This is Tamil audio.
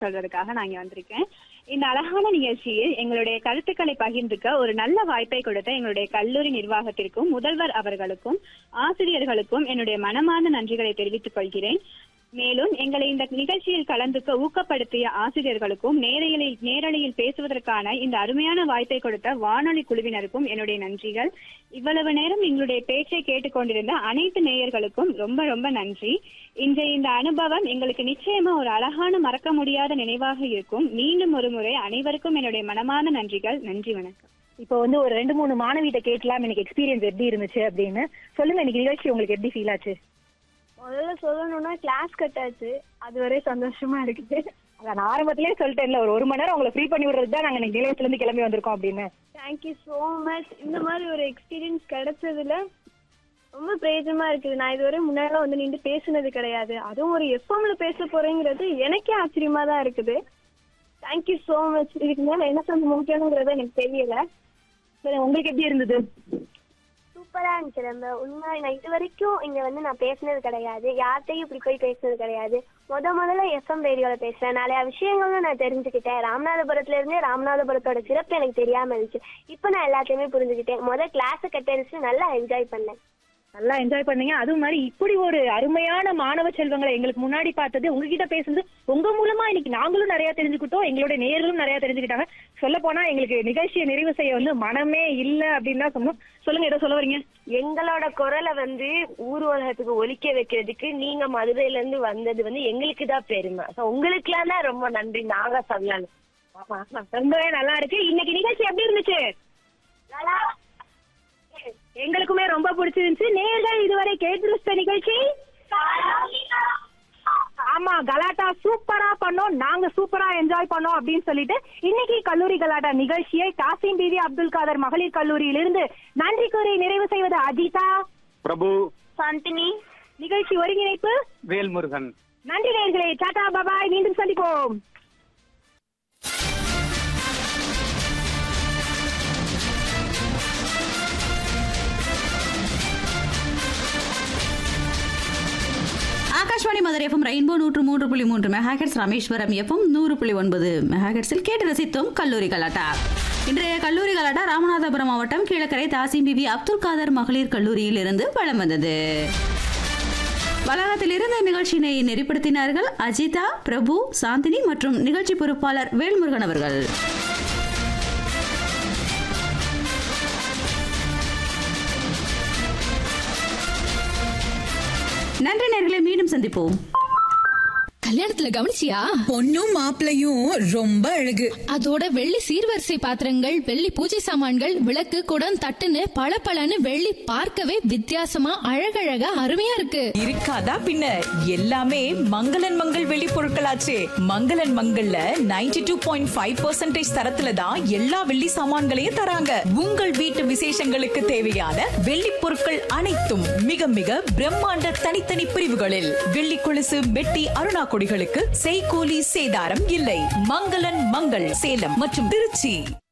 சொல்றதுக்காக நான் இங்க வந்திருக்கேன் இந்த அழகான நிகழ்ச்சியில் எங்களுடைய கருத்துக்களை பகிர்ந்துக்க ஒரு நல்ல வாய்ப்பை கொடுத்த எங்களுடைய கல்லூரி நிர்வாகத்திற்கும் முதல்வர் அவர்களுக்கும் ஆசிரியர்களுக்கும் என்னுடைய மனமார்ந்த நன்றிகளை தெரிவித்துக் கொள்கிறேன் மேலும் எங்களை இந்த நிகழ்ச்சியில் கலந்துக்க ஊக்கப்படுத்திய ஆசிரியர்களுக்கும் நேரலையில் நேரலையில் பேசுவதற்கான இந்த அருமையான வாய்ப்பை கொடுத்த வானொலி குழுவினருக்கும் என்னுடைய நன்றிகள் இவ்வளவு நேரம் எங்களுடைய பேச்சை கேட்டுக்கொண்டிருந்த அனைத்து நேயர்களுக்கும் ரொம்ப ரொம்ப நன்றி இன்றைய இந்த அனுபவம் எங்களுக்கு நிச்சயமா ஒரு அழகான மறக்க முடியாத நினைவாக இருக்கும் மீண்டும் ஒரு முறை அனைவருக்கும் என்னுடைய மனமார்ந்த நன்றிகள் நன்றி வணக்கம் இப்போ வந்து ஒரு ரெண்டு மூணு மாணவிட்ட கேட்கலாம் எனக்கு எக்ஸ்பீரியன்ஸ் எப்படி இருந்துச்சு அப்படின்னு சொல்லுங்க இன்னைக்கு நிகழ்ச்சி உங்களுக்கு எப்படி ஃபீல் ஆச்சு முதல்ல சொல்லணும்னா கிளாஸ் கட் ஆச்சு அது வரை சந்தோஷமா இருக்குது அதான் நான் ஆரம்பத்திலேயே சொல்லிட்டேன்ல ஒரு ஒரு மணி நேரம் உங்களை ஃப்ரீ பண்ணி விடுறது தான் நாங்க இன்னைக்கு நிலையத்துல இருந்து கிளம்பி வந்திருக்கோம் அப்படின்னு தேங்க்யூ ஸோ மச் இந்த மாதிரி ஒரு எக்ஸ்பீரியன்ஸ் கிடைச்சதுல ரொம்ப பிரயோஜனமா இருக்குது நான் இதுவரை முன்னாடி வந்து நின்று பேசுனது கிடையாது அதுவும் ஒரு எஃப்எம்ல பேச போறேங்கிறது எனக்கே ஆச்சரியமா தான் இருக்குது தேங்க்யூ ஸோ மச் இதுக்கு மேல என்ன சொல்ல முடியணுங்கிறது எனக்கு தெரியல சரி உங்களுக்கு எப்படி இருந்தது சூப்பரா இருந்துச்சு நம்ம உண்மை நான் இது வரைக்கும் இங்க வந்து நான் பேசினது கிடையாது யார்கிட்டயும் இப்படி போய் பேசினது கிடையாது முத முதல்ல எஃப்எம் ரேடியோல பேசுறேன் நிறைய விஷயங்களும் நான் தெரிஞ்சுக்கிட்டேன் ராமநாதபுரத்துல இருந்தே ராமநாதபுரத்தோட சிறப்பு எனக்கு தெரியாம இருந்துச்சு இப்ப நான் எல்லாத்தையுமே புரிஞ்சுக்கிட்டேன் முத கிளாஸ் கட்டடிச்சு நல்லா என்ஜாய் பண்ணேன் நல்லா என்ஜாய் பண்ணீங்க அதுவும் மாதிரி இப்படி ஒரு அருமையான மாணவ செல்வங்களை எங்களுக்கு முன்னாடி பார்த்தது உங்ககிட்ட பேசுனது உங்க மூலமா இன்னைக்கு நாங்களும் நிறைய தெரிஞ்சுக்கிட்டோம் எங்களுடைய நேயர்களும் நிறைய தெரிஞ்சுக்கிட்டாங்க சொல்ல போனா எங்களுக்கு நிகழ்ச்சியை நிறைவு செய்ய வந்து மனமே இல்ல அப்படின்னு தான் சொன்னோம் சொல்லுங்க ஏதோ சொல்ல வரீங்க எங்களோட குரலை வந்து ஊர் உலகத்துக்கு ஒலிக்க வைக்கிறதுக்கு நீங்க மதுரையில இருந்து வந்தது வந்து எங்களுக்கு தான் பெருமை So, உங்களுக்குலாம் தான் ரொம்ப நன்றி நாங்க சொல்லணும் ஆமா, ஆமா. ரொம்பவே நல்லா இருக்கு இன்னைக்கு நிகழ்ச்சி எப்படி இருந்துச்சு எங்களுக்குமே ரொம்ப பிடிச்சிருந்துச்சு நேர்கள் இதுவரை கேட்டிருந்த நிகழ்ச்சி ஆமா கலாட்டா சூப்பரா பண்ணோம் நாங்க சூப்பரா என்ஜாய் பண்ணோம் அப்படின்னு சொல்லிட்டு இன்னைக்கு கல்லூரி கலாட்டா நிகழ்ச்சியை தாசிம் பிவி அப்துல் காதர் மகளிர் கல்லூரியிலிருந்து நன்றி கூறி நிறைவு செய்வது அஜிதா பிரபு சாந்தினி நிகழ்ச்சி ஒருங்கிணைப்பு வேல்முருகன் நன்றி நேர்களே டாடா பபாய் மீண்டும் சந்திப்போம் ஆகாஷ்வாணி மதுரை எஃப்எம் ரெயின்போ நூற்று மூன்று புள்ளி மூன்று மெகாஹெட்ஸ் ராமேஸ்வரம் எஃப்எம் நூறு புள்ளி ஒன்பது மெகாஹெட்ஸில் கேட்டு ரசித்தோம் கல்லூரி கலாட்டா இன்றைய கல்லூரி கலாட்டா ராமநாதபுரம் மாவட்டம் கீழக்கரை தாசிம் பிபி அப்துல் காதர் மகளிர் கல்லூரியில் இருந்து வலம் வந்தது வளாகத்தில் இருந்த நிகழ்ச்சியினை நெறிப்படுத்தினார்கள் அஜிதா பிரபு சாந்தினி மற்றும் நிகழ்ச்சி பொறுப்பாளர் வேல்முருகன் அவர்கள் நன்றி நேர்களை மீண்டும் சந்திப்போம் கல்யாணத்துல கவனிச்சியா பொண்ணும் மாப்பிளையும் ரொம்ப அழகு அதோட வெள்ளி சீர்வரிசை பாத்திரங்கள் வெள்ளி பூஜை சாமான்கள் விளக்கு குடம் தட்டுன்னு பளபளன்னு வெள்ளி பார்க்கவே வித்தியாசமா அழகழகா அருமையா இருக்கு இருக்காதா பின்ன எல்லாமே மங்களன் மங்கள் வெளி பொருட்களாச்சே மங்களன் மங்கள்ல 92.5% டூ பாயிண்ட் ஃபைவ் பர்சன்டேஜ் தரத்துல தான் எல்லா வெள்ளி சாமான்களையும் தராங்க உங்கள் வீட்டு விசேஷங்களுக்கு தேவையான வெள்ளி பொருட்கள் அனைத்தும் மிக மிக பிரம்மாண்ட தனித்தனி பிரிவுகளில் வெள்ளி கொலுசு மெட்டி அருணா கொடிகளுக்கு செய்கூலி சேதாரம் இல்லை மங்களன் மங்கள் சேலம் மற்றும் திருச்சி